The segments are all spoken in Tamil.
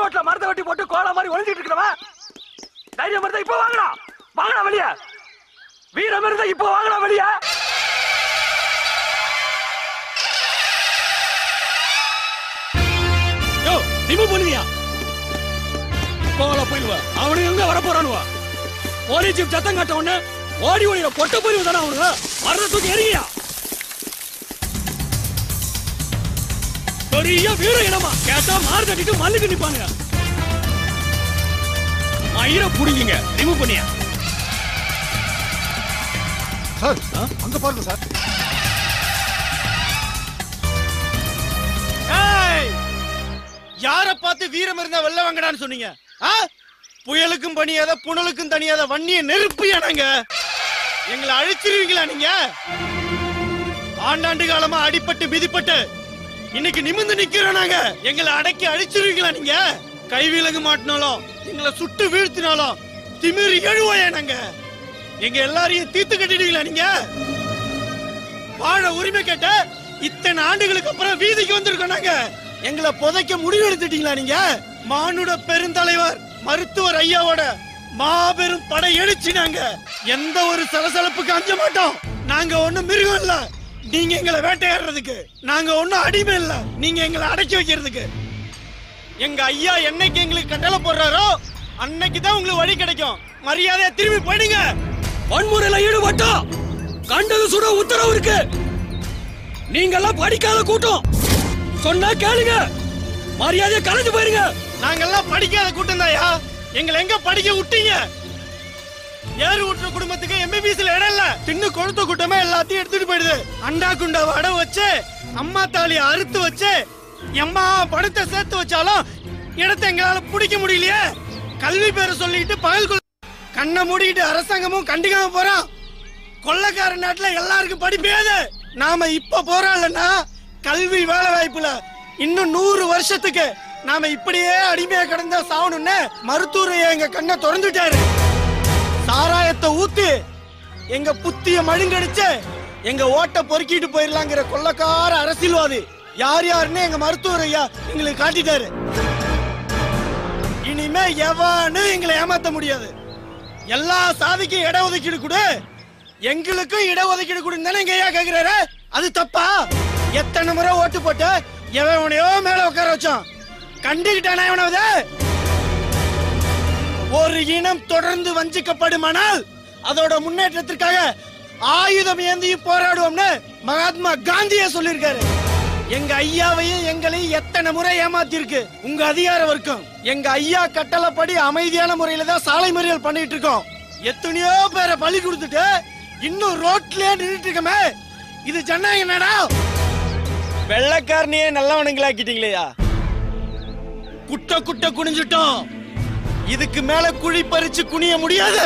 ரோட்ல மரத்தை வெட்டி போட்டு கோலம் மாதிரி ஒளிஞ்சிட்டு இருக்கிறவன் தைரியம் இருந்தா இப்போ வாங்கடா வாங்கடா வெளிய வீரம் இருந்தா இப்போ வாங்கடா வெளிய யோ ரிமூவ் பண்ணுவியா கோல போயிடுவா அவனுக்கு எங்க வர போறானுவா போலீஸ் ஜீப் சத்தம் காட்ட உடனே ஓடி ஓடிட பொட்ட போயிடுவா தானே அவனுங்க மரத்தை தூக்கி எறியா பெரிய வீர இனமா கேட்டா மாறு கட்டிட்டு மல்லுக்கு நிப்பானுங்க மயிர புடிங்க ரிமூவ் பண்ணியா சார் அங்க பாருங்க சார் யார பார்த்து வீரம் இருந்தா வெள்ள வாங்கடான்னு சொன்னீங்க ஆ? புயலுக்கும் பணியாத புனலுக்கும் தனியாத வன்னிய நெருப்பு நாங்க எங்களை அழிச்சிருவீங்களா நீங்க ஆண்டாண்டு காலமா அடிபட்டு மிதிப்பட்டு இன்னைக்கு நிமிந்து நிக்கிறோம் நாங்க எங்களை அடக்கி அழிச்சிருவீங்களா நீங்க கைவிலங்கு மாட்டினாலும் எங்களை சுட்டு வீழ்த்தினாலும் திமிரி எழுவோயா நாங்க எங்க எல்லாரையும் தீர்த்து கட்டிடுவீங்களா நீங்க வாழ உரிமை கேட்ட இத்தனை ஆண்டுகளுக்கு அப்புறம் வீதிக்கு வந்திருக்கோம் நாங்க எங்களை புதைக்க முடிவு எடுத்துட்டீங்களா நீங்க மானுட பெருந்தலைவர் மருத்துவர் ஐயாவோட மாபெரும் படை எழுச்சி நாங்க எந்த ஒரு சலசலப்புக்கு அஞ்ச மாட்டோம் நாங்க ஒண்ணும் மிருகம் இல்ல நீங்க எங்களை வேட்டையாடுறதுக்கு நாங்க ஒண்ணும் அடிமை இல்ல நீங்க எங்களை அடக்கி வைக்கிறதுக்கு எங்க ஐயா என்னைக்கு எங்களுக்கு கட்டளை போடுறாரோ அன்னைக்கு தான் உங்களுக்கு வழி கிடைக்கும் மரியாதையா திரும்பி போயிடுங்க வன்முறையில ஈடுபட்டா கண்டது சுட உத்தரவு இருக்கு நீங்க எல்லாம் படிக்காத கூட்டம் சொன்னா கேளுங்க மரியாதையை கலைஞ்சு போயிருங்க நாங்கெல்லாம் படிக்காத கூட்டம் தாயா எங்களை எங்க படிக்க விட்டீங்க ஏறு விட்டுற குடும்பத்துக்கு எம்பிபிஎஸ்ல இடம் இல்ல தின்னு கொழுத்த கூட்டமே எல்லாத்தையும் எடுத்துட்டு போயிடுது அண்டா குண்டாவை அடவு வச்சு அம்மா தாலியை அறுத்து வச்சு எம்மா பணத்தை சேர்த்து வச்சாலும் இடத்தை எங்களால பிடிக்க முடியலையே கல்வி பேரை சொல்லிட்டு பகல் கொள்ள கண்ணை மூடிக்கிட்டு அரசாங்கமும் கண்டுக்காம போறோம் கொள்ளக்கார நாட்டுல எல்லாருக்கும் படிப்பேது நாம இப்ப போறாள்னா கல்வி வேலை வாய்ப்புல இன்னும் நூறு வருஷத்துக்கு நாம இப்படியே அடிமையா கிடந்தா சாவணும்னு மருத்துவர் எங்க கண்ணை திறந்துட்டாரு சாராயத்தை ஊத்து எங்க புத்திய மழுங்கடிச்சு எங்க ஓட்ட பொறுக்கிட்டு போயிடலாங்கிற கொள்ளக்கார அரசியல்வாதி யார் யாருன்னு எங்க மருத்துவர் ஐயா எங்களுக்கு காட்டிட்டாரு இனிமே எவனும் எங்களை ஏமாத்த முடியாது எல்லா சாதிக்கும் இட ஒதுக்கீடு கொடு எங்களுக்கும் இட ஒதுக்கீடு கொடுன்னு தானே எங்க ஐயா கேக்குறாரு அது தப்பா எத்தனை முறை ஓட்டு போட்டு எவன் எவனையோ மேல உட்கார வச்சான் கண்டுகிட்டானா எவனாவது ஒரு இனம் தொடர்ந்து வஞ்சிக்கப்படுமானால் அதோட முன்னேற்றத்திற்காக ஆயுதம் ஏந்தியும் போராடுவோம்னு மகாத்மா காந்தியே சொல்லியிருக்காரு எங்க ஐயாவையும் எங்களையும் எத்தனை முறை ஏமாத்திருக்கு உங்க அதிகார வர்க்கம் எங்க ஐயா கட்டளைப்படி அமைதியான முறையில தான் சாலை மறியல் பண்ணிட்டு இருக்கோம் எத்தனையோ பேரை பலி கொடுத்துட்டு இன்னும் ரோட்லயே நின்றுட்டு இருக்கமே இது ஜனநாயகம் என்னடா வெள்ளக்காரனையே நல்லவனுங்களாக்கிட்டீங்களேயா குட்ட குட்ட குனிஞ்சிட்டோம் இதுக்கு மேல குழி பறிச்சு குனிய முடியாது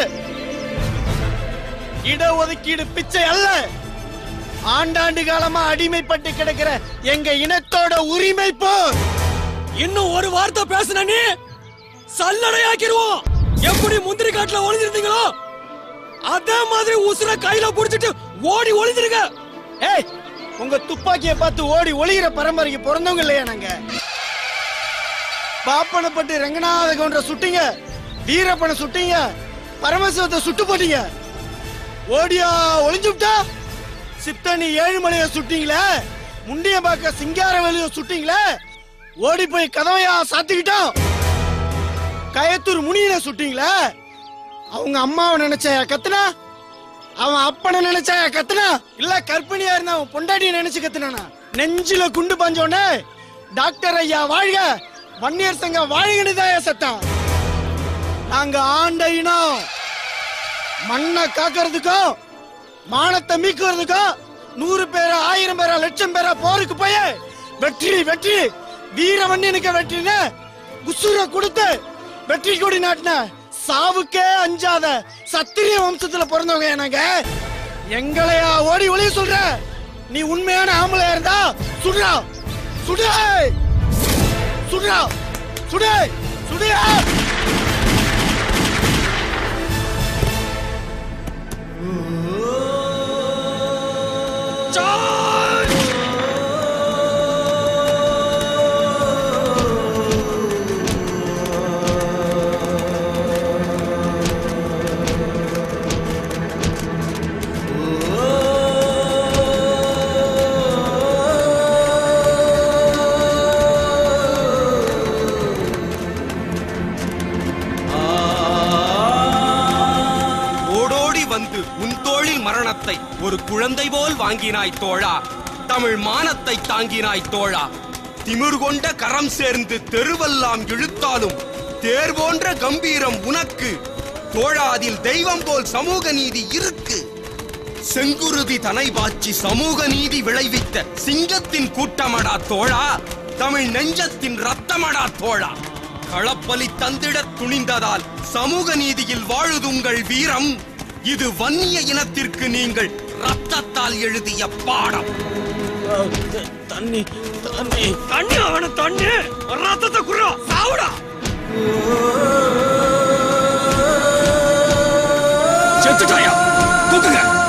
இட ஒதுக்கீடு பிச்சை அல்ல ஆண்டாண்டு காலமா அடிமைப்பட்டு கிடக்கிற எங்க இனத்தோட உரிமை போர் இன்னும் ஒரு வார்த்தை பேசுன நீ சல்லடையாக்கிடுவோம் எப்படி முந்திரி காட்டுல ஒளிஞ்சிருந்தீங்களோ அதே மாதிரி உசுர கையில புடிச்சிட்டு ஓடி ஒளிஞ்சிருங்க ஏய் உங்க துப்பாக்கியை பார்த்து ஓடி ஒளிகிற பரம்பரைக்கு பிறந்தவங்க இல்லையா நாங்க பாப்பனப்பட்டு ரங்கநாத கவுண்டரை சுட்டீங்க வீரப்பனை சுட்டீங்க பரமசிவத்தை சுட்டு போட்டீங்க ஓடியா ஒளிஞ்சு விட்டா சித்தனி ஏழுமலைய சுட்டீங்களே முண்டியம்பாக்க சிங்காரவேலிய சுட்டீங்களே ஓடி போய் கதவையா சாத்திக்கிட்டோம் கயத்தூர் முனியனை சுட்டீங்களே அவங்க அம்மாவை நினைச்ச கத்துனா அவன் அப்பனை நினைச்சா கத்துனா இல்ல கற்பிணியா இருந்த அவன் பொண்டாட்டிய நினைச்சு கத்துனானா நெஞ்சில குண்டு பாஞ்சோடனே டாக்டர் ஐயா வாழ்க வன்னியர் சங்கம் வாழ்கன்னு தான் சத்தம் நாங்க ஆண்ட இனம் மண்ணை காக்கிறதுக்கும் மானத்தை மீக்குறதுக்கும் நூறு பேரா ஆயிரம் பேரா லட்சம் பேரா போருக்கு போய் வெற்றி வெற்றி வீரவன்னியனுக்கு வெற்றின்னு உசுர கொடுத்து வெற்றி கொடி நாட்டின சாவுக்கே அஞ்சாத சத்திரிய வம்சத்துல பிறந்தவங்க எனக்கு எங்களையா ஓடி ஒளிய சொல்ற நீ உண்மையான ஆம்பளையா இருந்தா சுடுறா சுடு சுடுறா சுடு சுடுயா மானத்தை ஒரு குழந்தை போல் வாங்கினாய் தோழா தமிழ் மானத்தை தாங்கினாய் தோழா திமிர் கொண்ட கரம் சேர்ந்து தெருவெல்லாம் இழுத்தாலும் தேர் போன்ற கம்பீரம் உனக்கு தோழா அதில் தெய்வம் போல் சமூக நீதி இருக்கு செங்குருதி தனை பாய்ச்சி சமூக நீதி விளைவித்த சிங்கத்தின் கூட்டமடா தோழா தமிழ் நெஞ்சத்தின் ரத்தமடா தோழா களப்பலி தந்திடத் துணிந்ததால் சமூக நீதியில் வாழுதுங்கள் வீரம் இது வன்னிய இனத்திற்கு நீங்கள் ரத்தத்தால் எழுதிய பாடம் தண்ணி தண்ணி தண்ணி அவன தண்ணி ரத்தத்தை குறா சாவுடா செத்துட்டாயா தூக்குங்க